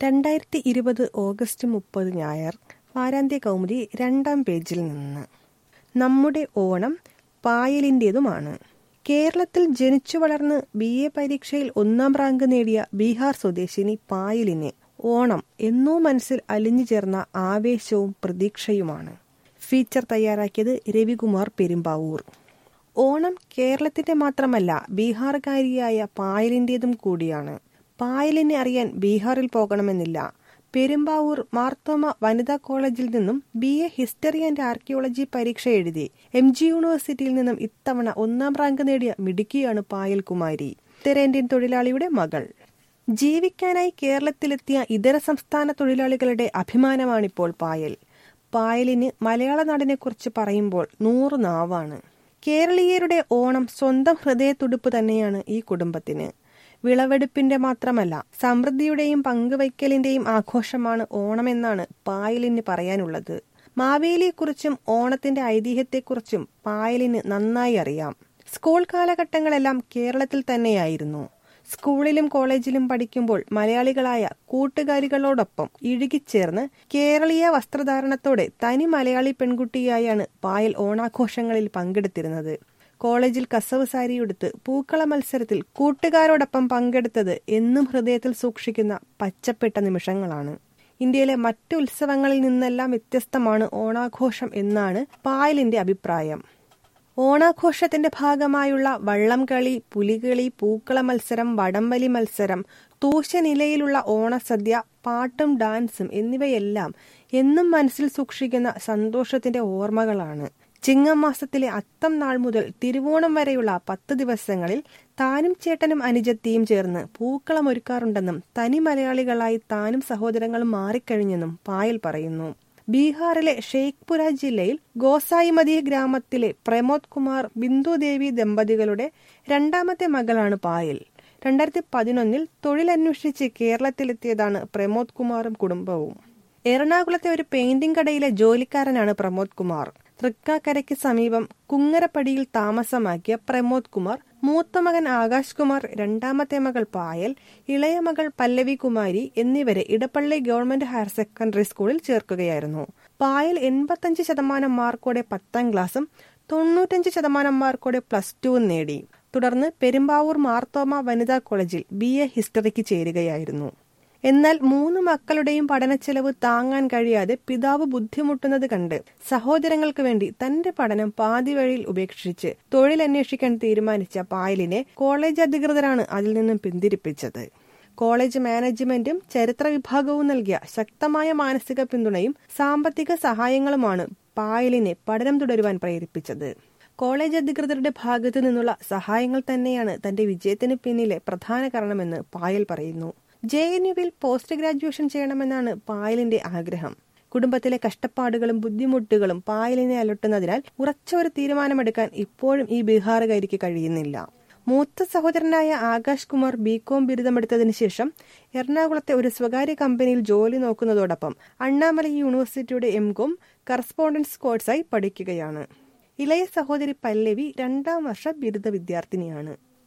രണ്ടായിരത്തി ഇരുപത് ഓഗസ്റ്റ് മുപ്പത് ഞായർ വാരാന്ത്യ കൗമുദി രണ്ടാം പേജിൽ നിന്ന് നമ്മുടെ ഓണം പായലിൻ്റേതുമാണ് കേരളത്തിൽ ജനിച്ചു വളർന്ന് ബി എ പരീക്ഷയിൽ ഒന്നാം റാങ്ക് നേടിയ ബീഹാർ സ്വദേശിനി പായലിന് ഓണം എന്നോ മനസ്സിൽ അലിഞ്ഞു ചേർന്ന ആവേശവും പ്രതീക്ഷയുമാണ് ഫീച്ചർ തയ്യാറാക്കിയത് രവികുമാർ പെരുമ്പാവൂർ ഓണം കേരളത്തിന്റെ മാത്രമല്ല ബീഹാറുകാരിയായ പായലിൻ്റേതും കൂടിയാണ് പായലിനെ അറിയാൻ ബീഹാറിൽ പോകണമെന്നില്ല പെരുമ്പാവൂർ മാർത്തോമ വനിതാ കോളേജിൽ നിന്നും B A history and archaeology പരീക്ഷ എഴുതി എം ജി യൂണിവേഴ്സിറ്റിയിൽ നിന്നും ഇത്തവണ ഒന്നാം റാങ്ക് നേടിയ മിടുക്കിയാണ് പായൽ കുമാരി ഉത്തരേന്ത്യൻ തൊഴിലാളിയുടെ മകൾ ജീവിക്കാനായി കേരളത്തിലെത്തിയ ഇതര സംസ്ഥാന തൊഴിലാളികളുടെ അഭിമാനമാണിപ്പോൾ പായൽ പായലിന് മലയാള നാടിനെക്കുറിച്ച് പറയുമ്പോൾ നൂറ് നാവാണ് കേരളീയരുടെ ഓണം സ്വന്തം ഹൃദയത്തുടുപ്പ് തന്നെയാണ് ഈ കുടുംബത്തിന് വിളവെടുപ്പിന്റെ മാത്രമല്ല സമൃദ്ധിയുടെയും പങ്കുവയ്ക്കലിന്റെയും ആഘോഷമാണ് ഓണമെന്നാണ് പായലിന് പറയാനുള്ളത് മാവേലിയെക്കുറിച്ചും ഓണത്തിന്റെ ഐതിഹ്യത്തെക്കുറിച്ചും പായലിന് നന്നായി അറിയാം സ്കൂൾ കാലഘട്ടങ്ങളെല്ലാം കേരളത്തിൽ തന്നെയായിരുന്നു സ്കൂളിലും കോളേജിലും പഠിക്കുമ്പോൾ മലയാളികളായ കൂട്ടുകാരികളോടൊപ്പം ഇഴുകിച്ചേർന്ന് കേരളീയ വസ്ത്രധാരണത്തോടെ തനി മലയാളി പെൺകുട്ടിയായാണ് പായൽ ഓണാഘോഷങ്ങളിൽ പങ്കെടുത്തിരുന്നത് കോളേജിൽ കസവ് സാരിയുടുത്ത് പൂക്കള മത്സരത്തിൽ കൂട്ടുകാരോടൊപ്പം പങ്കെടുത്തത് എന്നും ഹൃദയത്തിൽ സൂക്ഷിക്കുന്ന പച്ചപ്പെട്ട നിമിഷങ്ങളാണ് ഇന്ത്യയിലെ മറ്റു ഉത്സവങ്ങളിൽ നിന്നെല്ലാം വ്യത്യസ്തമാണ് ഓണാഘോഷം എന്നാണ് പായലിന്റെ അഭിപ്രായം ഓണാഘോഷത്തിന്റെ ഭാഗമായുള്ള വള്ളംകളി പുലികളി പൂക്കള മത്സരം വടംവലി മത്സരം തൂശനിലയിലുള്ള ഓണസദ്യ പാട്ടും ഡാൻസും എന്നിവയെല്ലാം എന്നും മനസ്സിൽ സൂക്ഷിക്കുന്ന സന്തോഷത്തിന്റെ ഓർമ്മകളാണ് ചിങ്ങം മാസത്തിലെ അത്തം നാൾ മുതൽ തിരുവോണം വരെയുള്ള പത്ത് ദിവസങ്ങളിൽ താനും ചേട്ടനും അനുജത്തിയും ചേർന്ന് പൂക്കളം ഒരുക്കാറുണ്ടെന്നും തനി മലയാളികളായി താനും സഹോദരങ്ങളും മാറിക്കഴിഞ്ഞെന്നും പായൽ പറയുന്നു ബീഹാറിലെ ഷെയ്ഖ്പുര ജില്ലയിൽ ഗോസായിമതി ഗ്രാമത്തിലെ പ്രമോദ് കുമാർ ബിന്ദുദേവി ദമ്പതികളുടെ രണ്ടാമത്തെ മകളാണ് പായൽ രണ്ടായിരത്തി പതിനൊന്നിൽ തൊഴിലന്വേഷിച്ച് കേരളത്തിലെത്തിയതാണ് പ്രമോദ് കുമാറും കുടുംബവും എറണാകുളത്തെ ഒരു പെയിന്റിംഗ് കടയിലെ ജോലിക്കാരനാണ് പ്രമോദ് കുമാർ തൃക്കാക്കരയ്ക്ക് സമീപം കുങ്ങരപ്പടിയിൽ താമസമാക്കിയ പ്രമോദ് കുമാർ മൂത്ത മകൻ ആകാശ് കുമാർ രണ്ടാമത്തെ മകൾ പായൽ ഇളയ മകൾ പല്ലവി കുമാരി എന്നിവരെ ഇടപ്പള്ളി ഗവൺമെന്റ് ഹയർ സെക്കൻഡറി സ്കൂളിൽ ചേർക്കുകയായിരുന്നു പായൽ എൺപത്തഞ്ച് ശതമാനം മാർക്കോടെ പത്താം ക്ലാസും തൊണ്ണൂറ്റഞ്ച് ശതമാനം മാർക്കോടെ പ്ലസ് ടുവും നേടി തുടർന്ന് പെരുമ്പാവൂർ മാർത്തോമ വനിതാ കോളേജിൽ ബി എ ഹിസ്റ്ററിക്ക് ചേരുകയായിരുന്നു എന്നാൽ മൂന്ന് മക്കളുടെയും പഠനച്ചെലവ് താങ്ങാൻ കഴിയാതെ പിതാവ് ബുദ്ധിമുട്ടുന്നത് കണ്ട് സഹോദരങ്ങൾക്ക് വേണ്ടി തന്റെ പഠനം പാതി വഴിയിൽ ഉപേക്ഷിച്ച് തൊഴിലന്വേഷിക്കാൻ തീരുമാനിച്ച പായലിനെ കോളേജ് അധികൃതരാണ് അതിൽ നിന്നും പിന്തിരിപ്പിച്ചത് കോളേജ് മാനേജ്മെന്റും ചരിത്ര വിഭാഗവും നൽകിയ ശക്തമായ മാനസിക പിന്തുണയും സാമ്പത്തിക സഹായങ്ങളുമാണ് പായലിനെ പഠനം തുടരുവാൻ പ്രേരിപ്പിച്ചത് കോളേജ് അധികൃതരുടെ ഭാഗത്തു നിന്നുള്ള സഹായങ്ങൾ തന്നെയാണ് തന്റെ വിജയത്തിന് പിന്നിലെ പ്രധാന കാരണമെന്ന് പായൽ പറയുന്നു ജെ എൻ യുവിൽ പോസ്റ്റ് ഗ്രാജുവേഷൻ ചെയ്യണമെന്നാണ് പായലിന്റെ ആഗ്രഹം കുടുംബത്തിലെ കഷ്ടപ്പാടുകളും ബുദ്ധിമുട്ടുകളും പായലിനെ അലട്ടുന്നതിനാൽ ഉറച്ച ഒരു തീരുമാനമെടുക്കാൻ ഇപ്പോഴും ഈ ബീഹാറുകാരിക്ക് കഴിയുന്നില്ല മൂത്ത സഹോദരനായ ആകാശ് കുമാർ ബികോം ബിരുദമെടുത്തതിനു ശേഷം എറണാകുളത്തെ ഒരു സ്വകാര്യ കമ്പനിയിൽ ജോലി നോക്കുന്നതോടൊപ്പം അണ്ണാമലൈ യൂണിവേഴ്സിറ്റിയുടെ എംകോം കറസ്പോണ്ടൻസ് കോഴ്സായി പഠിക്കുകയാണ് ഇളയ സഹോദരി പല്ലവി രണ്ടാം വർഷ ബിരുദ വിദ്യാർത്ഥിനിയാണ്